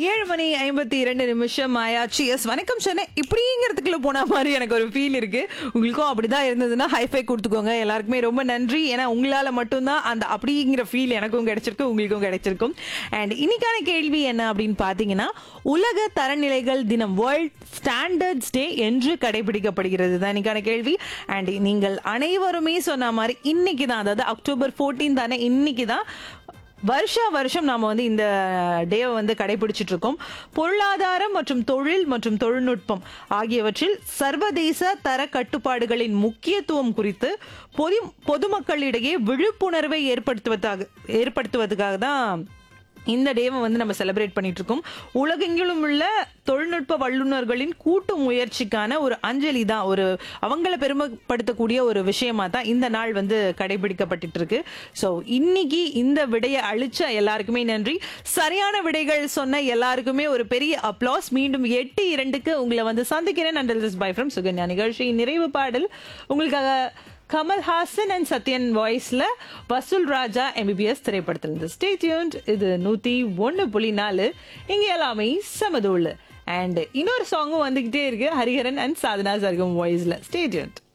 ஏழு மணி ஐம்பத்தி இரண்டு நிமிஷம் ஆயாச்சு எஸ் வணக்கம் சென்னை இப்படிங்கிறதுக்குள்ள போன மாதிரி எனக்கு ஒரு ஃபீல் இருக்கு உங்களுக்கும் அப்படிதான் இருந்ததுன்னா ஹைஃபை கொடுத்துக்கோங்க எல்லாருக்குமே ரொம்ப நன்றி ஏன்னா உங்களால மட்டும்தான் அந்த அப்படிங்கிற ஃபீல் எனக்கும் கிடைச்சிருக்கு உங்களுக்கும் கிடைச்சிருக்கும் அண்ட் இன்னைக்கான கேள்வி என்ன அப்படின்னு பாத்தீங்கன்னா உலக தரநிலைகள் தினம் வேர்ல்ட் ஸ்டாண்டர்ட்ஸ் டே என்று கடைபிடிக்கப்படுகிறது தான் இன்னைக்கான கேள்வி அண்ட் நீங்கள் அனைவருமே சொன்ன மாதிரி இன்னைக்கு தான் அதாவது அக்டோபர் 14 தானே இன்னைக்கு தான் வருஷா வருஷம் நாம வந்து இந்த டேவை வந்து கடைபிடிச்சிட்டு இருக்கோம் பொருளாதாரம் மற்றும் தொழில் மற்றும் தொழில்நுட்பம் ஆகியவற்றில் சர்வதேச தர கட்டுப்பாடுகளின் முக்கியத்துவம் குறித்து பொது பொதுமக்களிடையே விழிப்புணர்வை ஏற்படுத்துவதாக ஏற்படுத்துவதற்காக தான் இந்த டேவை வந்து நம்ம செலிப்ரேட் பண்ணிட்டு இருக்கோம் உலகெங்கிலும் உள்ள தொழில்நுட்ப வல்லுநர்களின் கூட்டு முயற்சிக்கான ஒரு அஞ்சலி தான் ஒரு அவங்கள பெருமைப்படுத்தக்கூடிய ஒரு விஷயமா தான் இந்த நாள் வந்து கடைபிடிக்கப்பட்டு இருக்கு ஸோ இன்னைக்கு இந்த விடையை அழிச்ச எல்லாருக்குமே நன்றி சரியான விடைகள் சொன்ன எல்லாருக்குமே ஒரு பெரிய அப்ளாஸ் மீண்டும் எட்டு இரண்டுக்கு உங்களை வந்து சந்திக்கிறேன் until this bye from Sukanya நிகழ்ச்சியின் நிறைவு பாடல் உங்களுக்காக கமல்ஹாசன் அண்ட் சத்யன் வாய்ஸ்ல வசூல் ராஜா எம்பிபிஎஸ் திரைப்படத்திலிருந்து ஸ்டே டியூன்ட் இது நூத்தி ஒன்னு புள்ளி நாலு இங்க எல்லாமே சமதூள் அண்ட் இன்னொரு சாங்கும் வந்துகிட்டே இருக்கு ஹரிஹரன் அண்ட் சாதனா சர்கம் வாய்ஸ்ல ஸ்டே டியூன்ட்